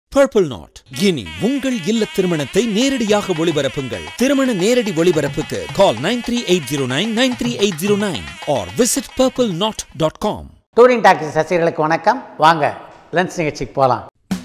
purple not இனி உங்கள் இல்ல திருமணத்தை நேரடியாக ஒளிபரப்புங்கள் திருமண நேரடி ஒளிபரப்புக்கு call nine three eight zero nine nine three eight zero nine or visit purple knot dot com touring taxi ரசிகர்களுக்கு வணக்கம் வாங்க லன்ச் நிகழ்ச்சிக்கு போகலாம்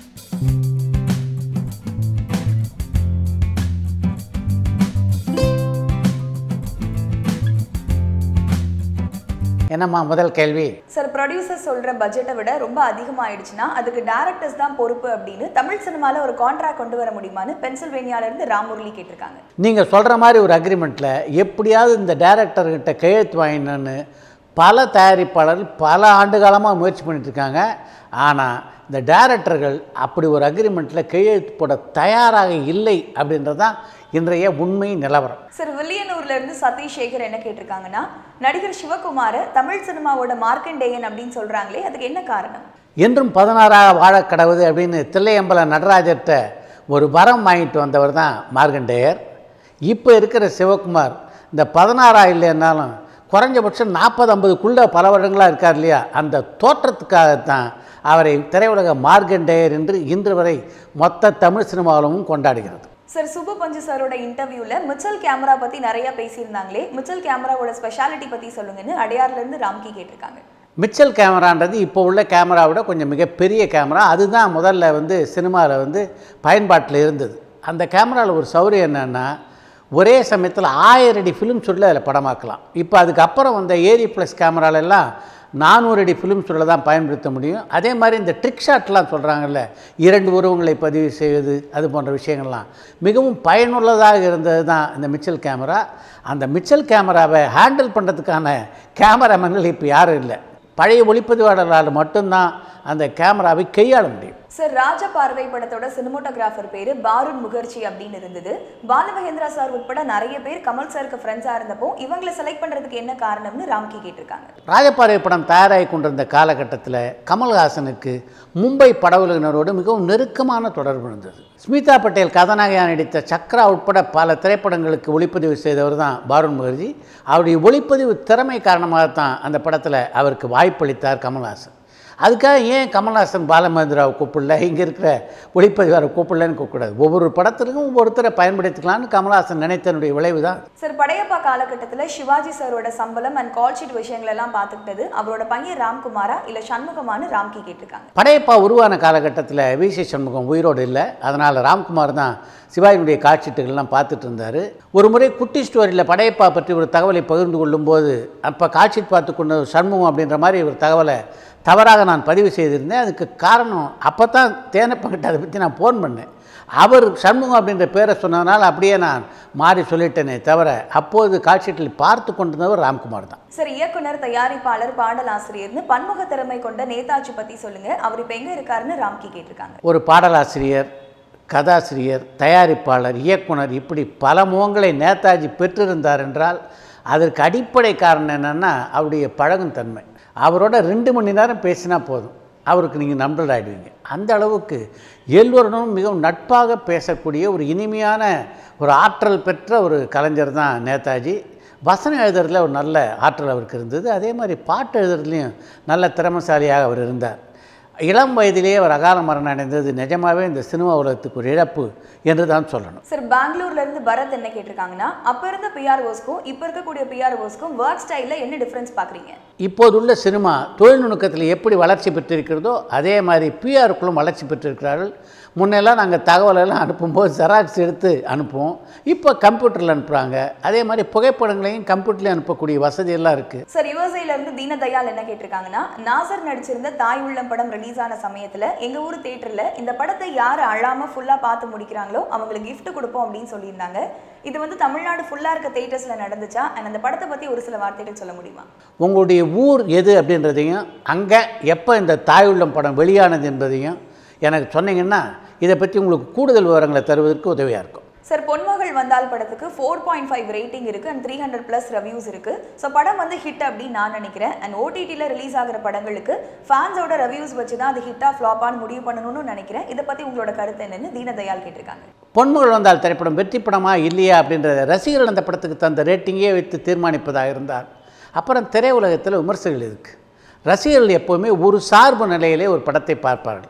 என்னம்மா முதல் கேள்வி சார் ப்ரொடியூசர் சொல்ற பட்ஜெட்டை விட ரொம்ப அதிகமாயிடுச்சுன்னா அதுக்கு டேரக்டர்ஸ் தான் பொறுப்பு அப்படின்னு தமிழ் சினிமால ஒரு கான்ட்ராக்ட் கொண்டு வர முடியுமான்னு பென்சில்வேனியால இருந்து ராமுரளி கேட்டிருக்காங்க நீங்கள் சொல்கிற மாதிரி ஒரு அக்ரிமெண்ட்டில் எப்படியாவது இந்த டைரக்டர்கிட்ட கையெழுத்து வாங்கினு பல தயாரிப்பாளர்கள் பல ஆண்டு காலமாக முயற்சி பண்ணிட்டு இருக்காங்க ஆனால் இந்த டைரக்டர்கள் அப்படி ஒரு அக்ரிமெண்ட்டில் கையெழுத்து போட தயாராக இல்லை அப்படின்றது தான் இன்றைய உண்மை நிலவரம் சார் வில்லியனூர்ல இருந்து சதீஷ் சேகர் என்ன கேட்டிருக்காங்கன்னா நடிகர் சிவகுமார தமிழ் சினிமாவோட மார்க்கண்டேயன் அப்படின்னு சொல்றாங்களே அதுக்கு என்ன காரணம் என்றும் பதினாறாக வாழக் கடவுது அப்படின்னு தில்லையம்பல நடராஜர்கிட்ட ஒரு வரம் வாங்கிட்டு வந்தவர் தான் மார்கண்டேயர் இப்போ இருக்கிற சிவகுமார் இந்த பதினாறா இல்லைன்னாலும் குறைஞ்சபட்சம் நாற்பது ஐம்பதுக்குள்ளே பல வருடங்களாக இருக்கார் இல்லையா அந்த தோற்றத்துக்காகத்தான் அவரை திரையுலக மார்கண்டேயர் என்று இன்று வரை மொத்த தமிழ் சினிமாவிலும் கொண்டாடுகிறது சார் சுப்பு பஞ்சு சாரோட இன்டர்வியூல மிச்சல் கேமரா பத்தி நிறைய பேசியிருந்தாங்களே மிச்சல் கேமராவோட ஸ்பெஷாலிட்டி பத்தி சொல்லுங்கன்னு அடையார்ல இருந்து ராம்கி கேட்டிருக்காங்க மிச்சல் கேமரான்றது இப்போ உள்ள கேமராவோட கொஞ்சம் மிகப்பெரிய கேமரா அதுதான் முதல்ல வந்து சினிமாவில் வந்து பயன்பாட்டில் இருந்தது அந்த கேமராவில் ஒரு சௌரியம் என்னென்னா ஒரே சமயத்தில் ஆயிரம் அடி ஃபிலிம் சுருள் அதில் படமாக்கலாம் இப்போ அதுக்கப்புறம் வந்த ஏரி ப்ளஸ் கேமராலெல்லாம் நானூறு அடி ஃபிலிம் சுருளை தான் பயன்படுத்த முடியும் அதே மாதிரி இந்த ட்ரிக் ஷாட்லாம் சொல்கிறாங்கல்ல இரண்டு உருவங்களை பதிவு செய்வது அது போன்ற விஷயங்கள்லாம் மிகவும் பயனுள்ளதாக இருந்தது தான் இந்த மிச்சல் கேமரா அந்த மிச்சல் கேமராவை ஹேண்டில் பண்ணுறதுக்கான கேமராமேன்கள் இப்போ யாரும் இல்லை பழைய ஒளிப்பதிவாளர்களால் மட்டும்தான் அந்த கேமராவை கையாள முடியும் சார் ராஜ பார்வை படத்தோட சினிமோட்டோகிராஃபர் பேரு பாருண் முகர்ஜி அப்படின்னு இருந்தது பாலுமகேந்திரா சார் உட்பட நிறைய பேர் கமல் சாருக்கு ஃப்ரெண்ட்ஸா இருந்தப்போ இவங்களை செலக்ட் பண்றதுக்கு என்ன காரணம்னு ராம்கி கேட்டிருக்காங்க ராஜபார்வை படம் தயாராகி கொண்டிருந்த காலகட்டத்தில் கமல்ஹாசனுக்கு மும்பை படவுலகினரோடு மிகவும் நெருக்கமான தொடர்பு இருந்தது ஸ்மிதா பட்டேல் கதாநாயகியாக நடித்த சக்ரா உட்பட பல திரைப்படங்களுக்கு ஒளிப்பதிவு செய்தவர் தான் பாருண் முகர்ஜி அவருடைய ஒளிப்பதிவு திறமை காரணமாகத்தான் அந்த படத்தில் அவருக்கு வாய்ப்பளித்தார் கமல்ஹாசன் அதுக்காக ஏன் கமல்ஹாசன் பாலமேந்திராவை கூப்பிடல இங்கே இருக்கிற ஒளிப்பதிவாரை கூப்பிடலன்னு கூப்பிடாது ஒவ்வொரு படத்திற்கும் ஒவ்வொருத்தரை பயன்படுத்திக்கலாம்னு கமல்ஹாசன் நினைத்தனுடைய விளைவு தான் சார் படையப்பா காலகட்டத்துல சிவாஜி சாரோட சம்பளம் அண்ட் கால் ஷீட் விஷயங்கள் எல்லாம் பார்த்துக்கிட்டது அவரோட பையன் ராம்குமாரா இல்ல சண்முகமானு ராம்கி கேட்டிருக்காங்க படையப்பா உருவான காலகட்டத்தில் வி சி சண்முகம் உயிரோடு இல்லை அதனால் ராம்குமார் தான் சிவாஜியுடைய காட்சிட்டுகள்லாம் பார்த்துட்டு இருந்தார் ஒரு முறை குட்டி ஸ்டோரியில் படையப்பா பற்றி ஒரு தகவலை பகிர்ந்து கொள்ளும்போது அப்போ காட்சிட் பார்த்து கொண்டு சண்முகம் அப்படின்ற மாதிரி ஒரு தகவலை தவறாக நான் பதிவு செய்திருந்தேன் அதுக்கு காரணம் அப்போ தான் தேனப்பங்கிட்ட அதை பற்றி நான் ஃபோன் பண்ணேன் அவர் சண்முகம் அப்படின்ற பேரை சொன்னதுனால அப்படியே நான் மாறி சொல்லிட்டேனே தவிர அப்போது காட்சிட்டில் பார்த்து கொண்டிருந்தவர் ராம்குமார் தான் சார் இயக்குனர் தயாரிப்பாளர் பாடல் ஆசிரியர்னு பன்முக திறமை கொண்ட நேதாஜி பத்தி சொல்லுங்க அவர் இப்ப எங்க இருக்காருன்னு ராம்கி கேட்டிருக்காங்க ஒரு பாடலாசிரியர் கதாசிரியர் தயாரிப்பாளர் இயக்குனர் இப்படி பல முகங்களை நேதாஜி பெற்றிருந்தார் என்றால் அதற்கு அடிப்படை காரணம் என்னென்னா அவருடைய பழகும் தன்மை அவரோட ரெண்டு மணி நேரம் பேசினா போதும் அவருக்கு நீங்கள் நண்பர் ஆகிடுவீங்க அந்த அளவுக்கு எல்லோருடனும் மிகவும் நட்பாக பேசக்கூடிய ஒரு இனிமையான ஒரு ஆற்றல் பெற்ற ஒரு கலைஞர் தான் நேதாஜி வசனம் எழுதுறதுல ஒரு நல்ல ஆற்றல் அவருக்கு இருந்தது அதே மாதிரி பாட்டு எழுதுறதுலையும் நல்ல திறமசாலியாக அவர் இருந்தார் இளம் வயதிலேயே அவர் அகால மரணம் அடைந்தது நிஜமாவே இந்த சினிமா உலகத்துக்கு ஒரு இழப்பு என்று தான் சொல்லணும் சார் பெங்களூர்ல இருந்து பரத் என்ன கேட்டிருக்காங்கன்னா அப்ப இருந்த பிஆர்ஓஸ்க்கும் இப்ப இருக்கக்கூடிய பிஆர்ஓஸ்க்கும் ஒர்க் ஸ்டைல்ல என்ன டிஃபரன்ஸ் பாக்குறீங்க இப்போதுள்ள சினிமா தொழில்நுட்பத்தில் எப்படி வளர்ச்சி பெற்றிருக்கிறதோ அதே மாதிரி பிஆருக்குள்ளும் வளர்ச்சி பெற்றிருக்கிறார்கள் முன்னெல்லாம் நாங்கள் தகவலெல்லாம் அனுப்பும்போது ஜெராக்ஸ் எடுத்து அனுப்புவோம் இப்போ கம்ப்யூட்டரில் அனுப்புகிறாங்க அதே மாதிரி புகைப்படங்களையும் கம்ப்யூட்டர்லேயும் அனுப்பக்கூடிய வசதியெல்லாம் இருக்குது சார் யுஎஸ்ஏல இருந்து தீனதயாள் என்ன கேட்டிருக்காங்கன்னா நாசர் நடிச்சிருந்த தாய் உள்ளம் படம் ரிலீஸ் ஆன சமயத்துல எங்க ஊர் தியேட்டர்ல இந்த படத்தை யார் அழாம ஃபுல்லா பார்த்து முடிக்கிறாங்களோ அவங்களுக்கு gift கொடுப்போம் அப்படின்னு சொல்லியிருந்தாங்க இது வந்து தமிழ்நாடு ஃபுல்லா இருக்க தியேட்டர்ஸ்ல நடந்துச்சா அண்ட் அந்த படத்தை பத்தி ஒரு சில வார்த்தைகள் சொல்ல முடியுமா உங்களுடைய ஊர் எது அப்படின்றதையும் அங்கே எப்போ இந்த தாய் உள்ளம் படம் வெளியானது என்பதையும் எனக்கு சொன்னீங்கன்னா இதை பற்றி உங்களுக்கு கூடுதல் விவரங்களை தருவதற்கு உதவியாக இருக்கும் சார் பொன்மகள் வந்தால் படத்துக்கு ஃபோர் பாயிண்ட் ஃபைவ் ரேட்டிங் இருக்கு and three hundred plus reviews இருக்கு ஸோ படம் வந்து ஹிட் அப்படின்னு நான் நினைக்கிறேன் அண்ட் ஓடிடியில் ரிலீஸ் ஆகிற படங்களுக்கு ஃபேன்ஸோட ரிவ்யூஸ் வச்சு தான் அது ஹிட்டா ஃப்ளாப்பான்னு முடிவு பண்ணணும்னு நினைக்கிறேன் இதை பத்தி உங்களோட கருத்து என்னன்னு தீனதயாள் கேட்டிருக்காங்க பொன்மகள் வந்தால் திரைப்படம் வெற்றி படமா இல்லையா அப்படின்றத ரசிகர்கள் அந்த படத்துக்கு தந்த ரேட்டிங்கே வைத்து தீர்மானிப்பதாக இருந்தால் அப்புறம் திரையுலகத்தில் விமர்சகர்கள் இருக்குது ரசிகர்கள் எப்போவுமே ஒரு சார்பு நிலையிலே ஒரு படத்தை பார்ப்பார்கள்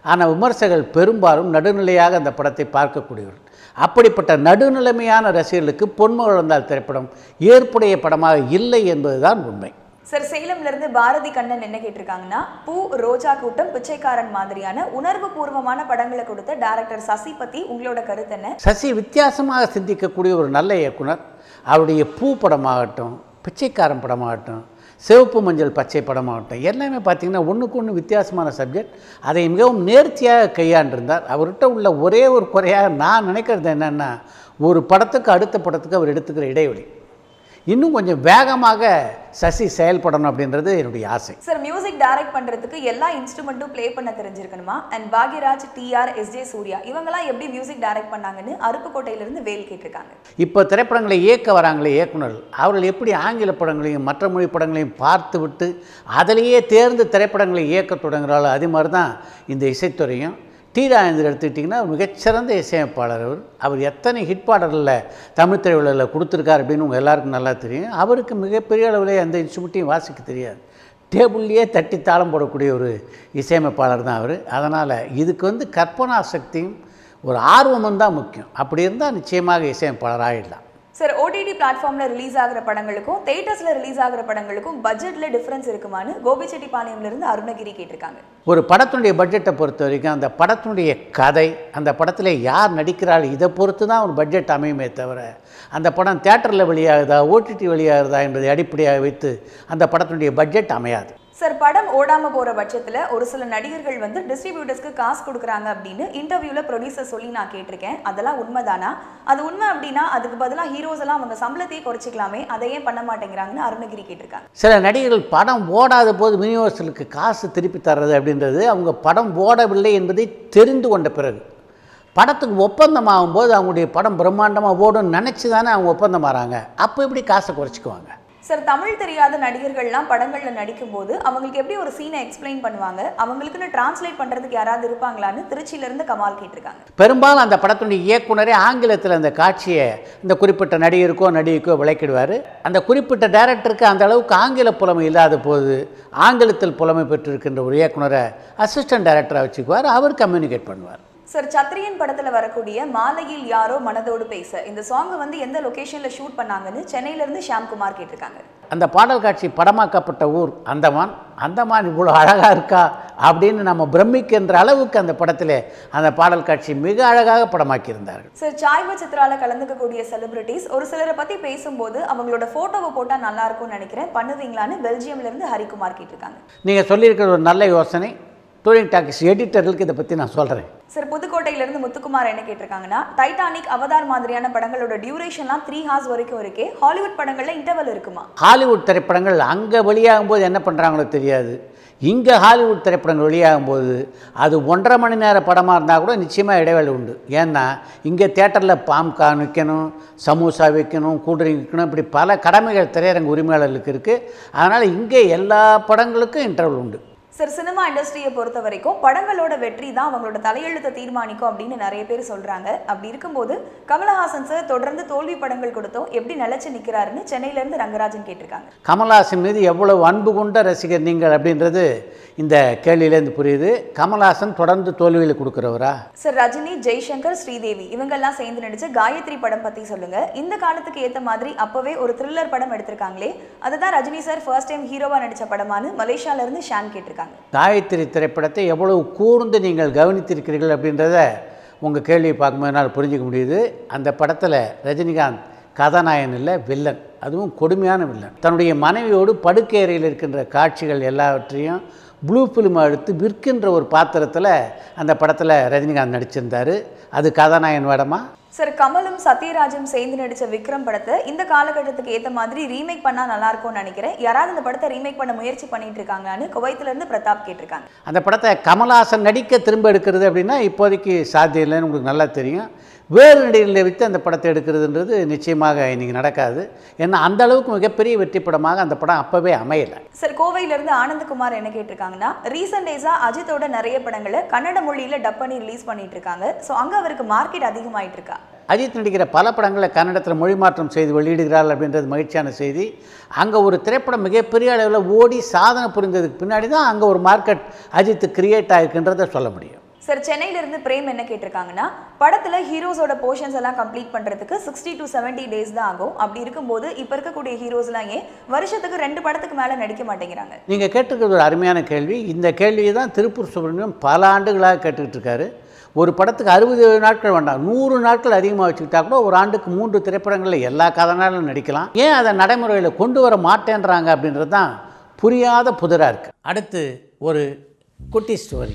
ஆனால் விமர்சகர்கள் பெரும்பாலும் நடுநிலையாக அந்த படத்தை பார்க்கக்கூடியவர்கள் அப்படிப்பட்ட நடுநிலைமையான ரசிகர்களுக்கு பொன்மகள் வந்தால் திரைப்படம் ஏற்புடைய படமாக இல்லை என்பதுதான் உண்மை சார் சேலம்ல இருந்து பாரதி கண்ணன் என்ன கேட்டிருக்காங்கன்னா பூ ரோஜா கூட்டம் பிச்சைக்காரன் மாதிரியான உணர்வு பூர்வமான படங்களை கொடுத்த டைரக்டர் சசி பத்தி உங்களோட கருத்து என்ன சசி வித்தியாசமாக சிந்திக்கக்கூடிய ஒரு நல்ல இயக்குனர் அவருடைய பூ படமாகட்டும் பிச்சைக்காரன் படமாகட்டும் சிவப்பு மஞ்சள் பச்சை படமாகட்டும் எல்லாமே பார்த்திங்கன்னா ஒன்றுக்கு ஒன்று வித்தியாசமான சப்ஜெக்ட் அதை மிகவும் நேர்த்தியாக கையாண்டிருந்தார் அவர்கிட்ட உள்ள ஒரே ஒரு குறையாக நான் நினைக்கிறது என்னென்னா ஒரு படத்துக்கு அடுத்த படத்துக்கு அவர் எடுத்துக்கிற இடைவெளி இன்னும் கொஞ்சம் வேகமாக சசி செயல்படணும் அப்படின்றது என்னுடைய ஆசை சார் மியூசிக் டைரக்ட் பண்றதுக்கு எல்லா இன்ஸ்ட்ருமெண்ட்டும் ப்ளே பண்ண தெரிஞ்சிருக்கணுமா and Bhagyaraj TR SJ Suryah இவங்கெல்லாம் எப்படி மியூசிக் டைரக்ட் பண்ணாங்கன்னு அருப்புக்கோட்டையில இருந்து வேல் கேட்டிருக்காங்க இப்போ திரைப்படங்களை இயக்க வராங்களே இயக்குனர்கள் அவர்கள் எப்படி ஆங்கில படங்களையும் மற்ற மொழி படங்களையும் பார்த்து விட்டு அதிலேயே தேர்ந்து திரைப்படங்களை இயக்க தொடங்குறாளோ அதே மாதிரி தான் இந்த இசைத்துறையும் டி ராஜேந்தர் எடுத்துக்கிட்டிங்கன்னா ஒரு மிகச்சிறந்த இசையமைப்பாளர் அவர் அவர் எத்தனை ஹிட் பாடல்களில் தமிழ் திரையுலகில் கொடுத்துருக்கார் அப்படின்னு உங்கள் எல்லாருக்கும் நல்லா தெரியும் அவருக்கு மிகப்பெரிய அளவில் எந்த இன்ஸ்ட்ருமெண்ட்டையும் வாசிக்க தெரியாது டேபிள்லேயே தட்டி தாளம் போடக்கூடிய ஒரு இசையமைப்பாளர் தான் அவர் அதனால் இதுக்கு வந்து கற்பனா சக்தியும் ஒரு ஆர்வமும் தான் முக்கியம் அப்படி இருந்தால் நிச்சயமாக இசையமைப்பாளர் ஆகிடலாம் சார் ஓடிடி பிளாட்ஃபார்ம்ல ரிலீஸ் ஆகிற படங்களுக்கும் தேட்டர்ஸ்ல ரிலீஸ் ஆகிற படங்களுக்கும் பட்ஜெட்ல டிஃபரன்ஸ் இருக்குமான்னு கோபிச்செட்டிப்பாளையம்ல இருந்து அருணகிரி கேட்டிருக்காங்க ஒரு படத்தினுடைய பட்ஜெட்டை பொறுத்த வரைக்கும் அந்த படத்தினுடைய கதை அந்த படத்தில் யார் நடிக்கிறாள் இதை பொறுத்து தான் ஒரு பட்ஜெட் அமையுமே தவிர அந்த படம் தேட்டரில் வெளியாகுதா ஓடிடி வெளியாகுதா என்பதை அடிப்படையாக வைத்து அந்த படத்தினுடைய பட்ஜெட் அமையாது சார் படம் ஓடாம போற பட்சத்துல ஒரு சில நடிகர்கள் வந்து டிஸ்ட்ரிபியூட்டர்ஸ்க்கு காசு கொடுக்குறாங்க அப்படின்னு இன்டர்வியூல ப்ரொடியூசர் சொல்லி நான் கேட்டிருக்கேன் அதெல்லாம் உண்மைதானா அது உண்மை அப்படின்னா அதுக்கு பதிலாக ஹீரோஸ் எல்லாம் அவங்க சம்பளத்தையே குறைச்சிக்கலாமே அதை ஏன் பண்ண மாட்டேங்கிறாங்கன்னு அருணகிரி கேட்டிருக்காங்க சில நடிகர்கள் படம் ஓடாத போது யூனிவர்சலுக்கு காசு திருப்பி தர்றது அப்படின்றது அவங்க படம் ஓடவில்லை என்பதை தெரிந்து கொண்ட பிறகு படத்துக்கு ஒப்பந்தம் ஆகும்போது அவங்களுடைய படம் பிரம்மாண்டமாக ஓடும்னு நினச்சி தானே அவங்க ஒப்பந்தம் ஆகிறாங்க அப்போ எப்படி காசை குறைச்சிக்குவாங்க சார் தமிழ் தெரியாத நடிகர்கள்லாம் படங்கள்ல நடிக்கும்போது அவங்களுக்கு எப்படி ஒரு சீனை எக்ஸ்பிளைன் பண்ணுவாங்க அவங்களுக்குன்னு டிரான்ஸ்லேட் பண்றதுக்கு யாராவது இருப்பாங்களான்னு திருச்சியில இருந்து கமால் கேட்டிருக்காங்க பெரும்பாலும் அந்த படத்தினுடைய இயக்குனரே ஆங்கிலத்தில் அந்த காட்சியை இந்த குறிப்பிட்ட நடிகருக்கோ நடிகைக்கோ விளக்கிடுவார் அந்த குறிப்பிட்ட டைரக்டருக்கு அந்த அளவுக்கு ஆங்கில புலமை இல்லாத போது ஆங்கிலத்தில் புலமை பெற்றிருக்கின்ற ஒரு இயக்குனரை அசிஸ்டன்ட் டைரக்டராக வச்சுக்குவார் அவர் கம்யூனிகேட் பண்ணுவார் சார் சத்ரியன் படத்துல வரக்கூடிய மாலையில் யாரோ மனதோடு பேச இந்த சாங்கை வந்து எந்த லொகேஷன்ல ஷூட் பண்ணாங்கன்னு சென்னையில இருந்து ஷியாம்குமார் கேட்டிருக்காங்க அந்த பாடல் காட்சி படமாக்கப்பட்ட ஊர் அந்தமான் அந்தமான் இவ்வளோ அழகாக இருக்கா அப்படின்னு நம்ம பிரமிக்கின்ற அளவுக்கு அந்த படத்தில் அந்த பாடல் காட்சி மிக அழகாக படமாக்கியிருந்தார்கள் சார் சாய்வ சித்ரால கலந்துக்கக்கூடிய செலிபிரிட்டிஸ் ஒரு சிலரை பத்தி பேசும்போது அவங்களோட போட்டோவை போட்டா நல்லா இருக்கும்னு நினைக்கிறேன் பண்ணுவீங்களான்னு பெல்ஜியம்ல இருந்து ஹரிகுமார் கேட்டிருக்காங்க நீங்கள் சொல்லியிருக்கிற ஒரு நல்ல யோசனை டூரிங் டாக்கிஸ் எடிட்டர்களுக்கு இதை பற்றி நான் சொல்கிறேன் சார் புதுக்கோட்டையில இருந்து முத்துக்குமார் என்ன கேட்டிருக்காங்கன்னா டைட்டானிக் அவதார் மாதிரியான படங்களோட டியூரேஷன்லாம் த்ரீ ஹார்ஸ் வரைக்கும் இருக்கே ஹாலிவுட் படங்கள்ல இன்டர்வல் இருக்குமா ஹாலிவுட் திரைப்படங்கள் அங்கே வெளியாகும்போது என்ன பண்ணுறாங்களோ தெரியாது இங்கே ஹாலிவுட் திரைப்படங்கள் வெளியாகும்போது அது ஒன்றரை மணி நேர படமாக இருந்தால் கூட நிச்சயமாக இடைவேளை உண்டு ஏன்னா இங்கே தேட்டரில் பாம்கார்ன் விற்கணும் சமோசா விற்கணும் கூல்ட்ரிங்க் விற்கணும் இப்படி பல கடமைகள் திரையரங்கு உரிமையாளர்களுக்கு இருக்குது அதனால் இங்கே எல்லா படங்களுக்கும் இன்டர்வல் உண்டு சார் சினிமா இண்டஸ்ட்ரியை பொறுத்த வரைக்கும் படங்களோட வெற்றி தான் அவங்களோட தலையெழுத்தை தீர்மானிக்கும் அப்படின்னு நிறைய பேர் சொல்றாங்க அப்படி இருக்கும்போது கமலஹாசன் சார் தொடர்ந்து தோல்வி படங்கள் கொடுத்தோம் எப்படி நிலைச்சு நிக்கிறாருன்னு சென்னையில இருந்து ரங்கராஜன் கேட்டிருக்காங்க கமல்ஹாசன் மீது எவ்வளவு அன்பு கொண்ட ரசிகர் நீங்கள் அப்படின்றது இந்த கேள்வியிலேருந்து புரியுது கமல்ஹாசன் தொடர்ந்து தோல்வியில் கொடுக்குறவரா சார் ரஜினி ஜெய்சங்கர் ஸ்ரீதேவி இவங்கெல்லாம் சேர்ந்து நடிச்ச காயத்ரி படம் பத்தி சொல்லுங்க இந்த காலத்துக்கு ஏத்த மாதிரி அப்பவே ஒரு த்ரில்லர் படம் எடுத்திருக்காங்களே அதுதான் ரஜினி சார் ஃபர்ஸ்ட் டைம் ஹீரோவா நடிச்ச படமான்னு மலேசியால இருந்து ஷான் கேட்டிருக்காங்க காயத்ரி திரைப்படத்தை எவ்வளவு கூர்ந்து நீங்கள் கவனித்திருக்கிறீர்கள் அப்படின்றத உங்கள் கேள்வியை பார்க்கும்போது என்னால் புரிஞ்சுக்க முடியுது அந்த படத்தில் ரஜினிகாந்த் கதாநாயகன் இல்லை வில்லன் அதுவும் கொடுமையான வில்லன் தன்னுடைய மனைவியோடு படுக்கை அறையில் இருக்கின்ற காட்சிகள் எல்லாவற்றையும் ப்ளூ ஃபிலிம் எடுத்து விற்கின்ற ஒரு பாத்திரத்தில் அந்த படத்தில் ரஜினிகாந்த் நடிச்சிருந்தார் அது கதாநாயகன் வேடமா சார் கமலும் சத்யராஜும் சேர்ந்து நடிச்ச விக்ரம் படத்தை இந்த காலகட்டத்துக்கு ஏத்த மாதிரி ரீமேக் பண்ணா நல்லா இருக்கும்னு நினைக்கிறேன் யாராவது இந்த படத்தை ரீமேக் பண்ண முயற்சி பண்ணிட்டு இருக்காங்களான்னு குவைத்துல இருந்து பிரதாப் கேட்டிருக்காங்க அந்த படத்தை கமல்ஹாசன் நடிக்க திரும்ப எடுக்கிறது அப்படின்னா இப்போதைக்கு சாத்தியம் இல்லைன்னு உங்களுக்கு நல்லா தெரியும் வேறு நடிகர்களை வைத்து அந்த படத்தை எடுக்கிறதுன்றது நிச்சயமாக இன்றைக்கி நடக்காது ஏன்னா அந்த அளவுக்கு மிகப்பெரிய வெற்றி படமாக அந்த படம் அப்போவே அமையலை சார் கோவையில இருந்து ஆனந்தகுமார் என்ன கேட்டிருக்காங்கன்னா ரீசெண்ட் டேஸா அஜித்தோட நிறைய படங்களை கன்னட மொழியில டப் பண்ணி ரிலீஸ் பண்ணிட்டு இருக்காங்க ஸோ அங்க அவருக்கு மார்க்கெட் அதிகமாயிட்டு இருக்கா அஜித் நடிக்கிற பல படங்களை கன்னடத்தில் மொழி மாற்றம் செய்து வெளியிடுகிறாள் அப்படின்றது மகிழ்ச்சியான செய்தி அங்கே ஒரு திரைப்படம் மிகப்பெரிய அளவில் ஓடி சாதனை புரிந்ததுக்கு பின்னாடி தான் அங்கே ஒரு மார்க்கெட் அஜித் கிரியேட் ஆகிருக்குன்றதை சொல்ல முடியும் சார் சென்னையில இருந்து பிரேம் என்ன கேட்டிருக்காங்கன்னா படத்துல ஹீரோஸோட போர்ஷன்ஸ் எல்லாம் கம்ப்ளீட் பண்றதுக்கு சிக்ஸ்டி டு 70 டேஸ் தான் ஆகும் அப்படி இருக்கும்போது இப்ப இருக்கக்கூடிய ஹீரோஸ்லாம் ஏன் வருஷத்துக்கு ரெண்டு படத்துக்கு மேல நடிக்க மாட்டேங்கிறாங்க நீங்கள் கேட்டிருக்கிறது ஒரு அருமையான கேள்வி இந்த கேள்வியை தான் திருப்பூர் சுப்பிரமணியம் பல ஆண்டுகளாக கேட்டுக்கிட்டு இருக்காரு ஒரு படத்துக்கு அறுபது நாட்கள் வேண்டாம் நூறு நாட்கள் அதிகமாக வச்சுக்கிட்டா கூட ஒரு ஆண்டுக்கு மூன்று திரைப்படங்களில் எல்லா கதனாலும் நடிக்கலாம் ஏன் அதை நடைமுறையில் கொண்டு வர மாட்டேன்றாங்க அப்படின்றது தான் புரியாத புதிராக இருக்குது அடுத்து ஒரு குட்டி ஸ்டோரி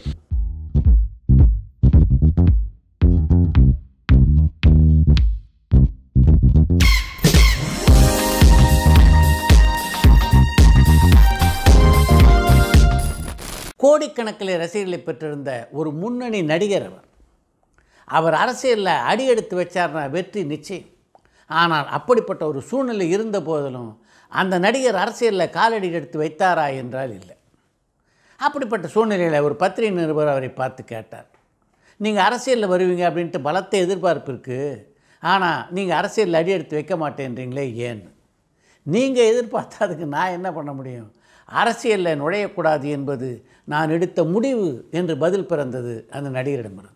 கோடிக்கணக்கில் ரசிகர்களை பெற்றிருந்த ஒரு முன்னணி நடிகர் அவர் அவர் அரசியலில் அடி எடுத்து வச்சார்னா வெற்றி நிச்சயம் ஆனால் அப்படிப்பட்ட ஒரு சூழ்நிலை இருந்த போதிலும் அந்த நடிகர் அரசியலில் காலடி எடுத்து வைத்தாரா என்றால் இல்லை அப்படிப்பட்ட சூழ்நிலையில் ஒரு பத்திரிகை நிருபர் அவரை பார்த்து கேட்டார் நீங்கள் அரசியலில் வருவீங்க அப்படின்ட்டு பலத்த எதிர்பார்ப்பு இருக்குது ஆனால் நீங்கள் அரசியலில் அடி எடுத்து வைக்க மாட்டேன்றீங்களே ஏன்னு நீங்கள் எதிர்பார்த்ததுக்கு நான் என்ன பண்ண முடியும் அரசியலில் நுழையக்கூடாது என்பது நான் எடுத்த முடிவு என்று பதில் பிறந்தது அந்த நடிகரிடமிருந்து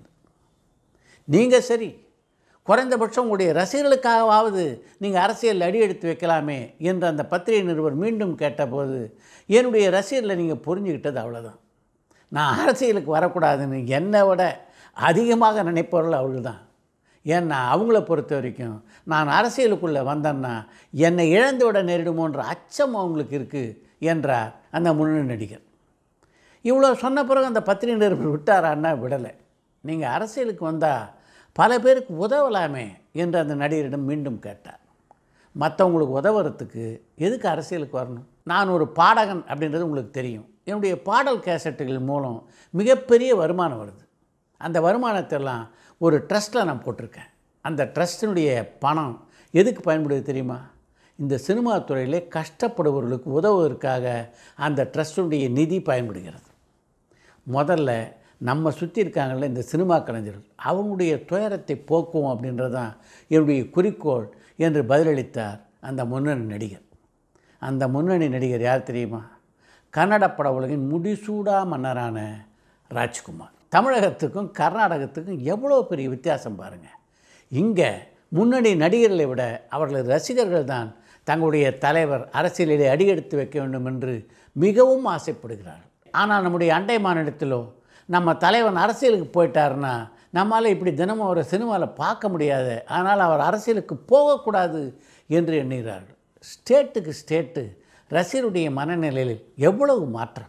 நீங்கள் சரி குறைந்தபட்சம் உங்களுடைய ரசிகர்களுக்காகவாவது நீங்கள் அரசியல் அடி எடுத்து வைக்கலாமே என்று அந்த பத்திரிகை நிருபர் மீண்டும் கேட்டபோது என்னுடைய ரசிகர்களை நீங்கள் புரிஞ்சுக்கிட்டது அவ்வளோதான் நான் அரசியலுக்கு வரக்கூடாதுன்னு என்னை விட அதிகமாக நினைப்பவர்கள் அவர்கள் தான் ஏன்னா அவங்கள பொறுத்த வரைக்கும் நான் அரசியலுக்குள்ளே வந்தேன்னா என்னை இழந்து விட நேரிடுமோன்ற அச்சம் அவங்களுக்கு இருக்குது என்றார் அந்த முன்னணி நடிகர் இவ்வளோ சொன்ன பிறகு அந்த பத்திரிகை நிருபர் விட்டாரான்னா விடலை நீங்கள் அரசியலுக்கு வந்தால் பல பேருக்கு உதவலாமே என்று அந்த நடிகரிடம் மீண்டும் கேட்டார் மற்றவங்களுக்கு உதவுறதுக்கு எதுக்கு அரசியலுக்கு வரணும் நான் ஒரு பாடகன் அப்படின்றது உங்களுக்கு தெரியும் என்னுடைய பாடல் கேசட்டுகள் மூலம் மிகப்பெரிய வருமானம் வருது அந்த வருமானத்தெல்லாம் ஒரு ட்ரஸ்ட்டில் நான் போட்டிருக்கேன் அந்த ட்ரஸ்ட்டினுடைய பணம் எதுக்கு பயன்படுது தெரியுமா இந்த சினிமா துறையிலே கஷ்டப்படுபவர்களுக்கு உதவுவதற்காக அந்த ட்ரஸ்ட்டுடைய நிதி பயன்படுகிறது முதல்ல நம்ம சுற்றி இருக்காங்கள்ல இந்த சினிமா கலைஞர்கள் அவங்களுடைய துயரத்தை போக்குவோம் அப்படின்றது தான் என்னுடைய குறிக்கோள் என்று பதிலளித்தார் அந்த முன்னணி நடிகர் அந்த முன்னணி நடிகர் யார் தெரியுமா கன்னட பட உலகின் முடிசூடா மன்னரான ராஜ்குமார் தமிழகத்துக்கும் கர்நாடகத்துக்கும் எவ்வளோ பெரிய வித்தியாசம் பாருங்கள் இங்கே முன்னணி நடிகர்களை விட அவர்களது ரசிகர்கள் தான் தங்களுடைய தலைவர் அரசியலிலே அடியெடுத்து வைக்க வேண்டும் என்று மிகவும் ஆசைப்படுகிறார்கள் ஆனால் நம்முடைய அண்டை மாநிலத்திலோ நம்ம தலைவன் அரசியலுக்கு போயிட்டாருன்னா நம்மால் இப்படி தினமும் அவரை சினிமாவில் பார்க்க முடியாது ஆனால் அவர் அரசியலுக்கு போகக்கூடாது என்று எண்ணுகிறார்கள் ஸ்டேட்டுக்கு ஸ்டேட்டு ரசிகருடைய மனநிலையில் எவ்வளவு மாற்றம்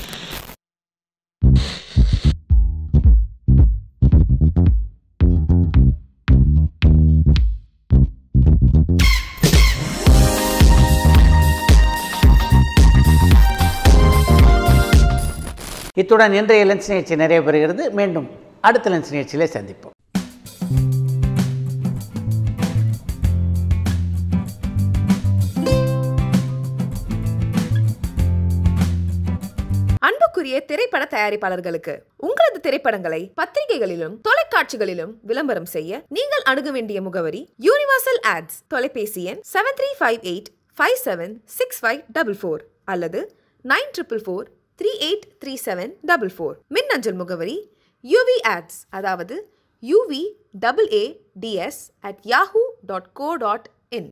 இத்துடன் இன்றைய லென்ஸ் நிகழ்ச்சி நிறைவு பெறுகிறது மீண்டும் அடுத்த லென்ஸ் நிகழ்ச்சியிலே சந்திப்போம் அன்புக்குரிய திரைப்பட தயாரிப்பாளர்களுக்கு உங்களது திரைப்படங்களை பத்திரிகைகளிலும் தொலைக்காட்சிகளிலும் விளம்பரம் செய்ய நீங்கள் அணுக வேண்டிய முகவரி யூனிவர்சல் ஆட்ஸ் தொலைபேசி எண் seven three five eight five seven six five double four அல்லது nine triple four three eight three seven double four மின்னஞ்சல் முகவரி யூவி ஆட்ஸ் அதாவது UV double A DS at Yahoo dot co dot